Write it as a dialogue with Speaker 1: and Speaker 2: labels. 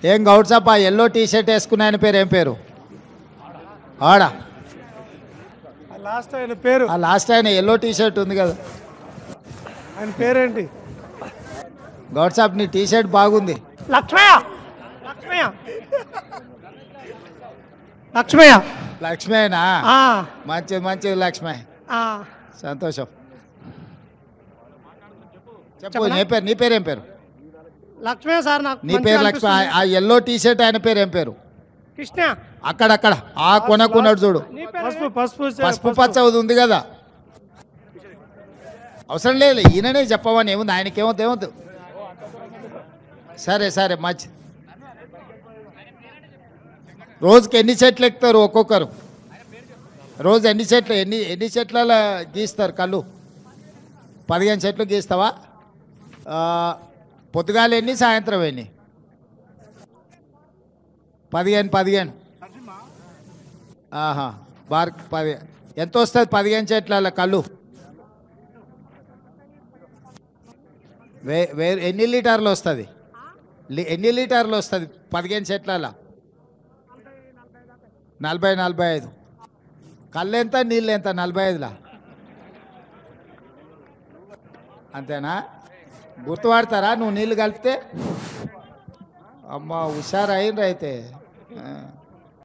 Speaker 1: ఏం Goudsappa yellow T shirt వేసుకున్న ఆయన పేరు ఏం పేరు ఆడా
Speaker 2: లాస్ట్ ఆయన పేరు
Speaker 1: ఆ లాస్ట్ ఆయన ఎల్లో టీ షర్ట్ ఉంది కదా
Speaker 2: ఆయన పేరేంటి
Speaker 1: గౌడ్సాప్ నీ టీ షర్ట్ బాగుంది
Speaker 2: లక్ష్మయ్య లక్ష్మయ్య లక్ష్మయ్య
Speaker 1: లక్ష్మేనా
Speaker 2: ఆ,
Speaker 1: మంచిది మంచిది లక్ష్మే
Speaker 2: ఆ.
Speaker 1: సంతోషం చెప్పు
Speaker 2: చెప్పనా?
Speaker 1: నీ పేరు నీ పేరు ఏం పేరు
Speaker 2: లక్ష్మయ్య సార్ నాకు
Speaker 1: నీ
Speaker 2: మంచిగా
Speaker 1: పేరు లక్ష్మి ఆ-
Speaker 2: అనిపిస్తుంది.
Speaker 1: ఆ ఎల్లో టీ షర్ట్ ఆయన పేరు ఏం పేరు
Speaker 2: కృష్ణ
Speaker 1: అక్కడక్కడ ఆ కొనకున్నాడు చూడు
Speaker 2: నీ పేరు పసుపు పసుపు
Speaker 1: పసుపు పచ్చ అది ఉంది కదా అవసరం లేదు ఈయననే చెప్పమని ఏముంది ఆయనకేమవుతుంది ఏమవుతుంది సరే సరే మంచి రోజుకి ఎన్ని చెట్లు ఎక్కుతారు ఒక్కొక్కరు రోజు ఎన్ని చెట్లు ఎన్ని ఎన్ని చెట్ల గీస్తారు కళ్ళు పదిహేను చెట్లు గీస్తావా ఆ, పొద్దుగాల ఎన్ని సాయంత్రం ఎన్ని పదిహేను పదిహేను ఆహా బార్ పది ఎంత వస్తుంది పదిహేను చెట్ల కళ్ళు వే వే ఎన్ని లీటర్లు వస్తుంది లి- ఎన్ని లీటర్లు వస్తుంది పదిహేను చెట్ల నలభై నలభై ఐదు కళ్ళు ఎంత నీళ్ళు ఎంత నలభై ఐదులా అంతేనా గుర్తుపడతారా నువ్వు నీళ్ళు కలిపితే అమ్మ హుషారు అయిండ్రు అయితే ఆ.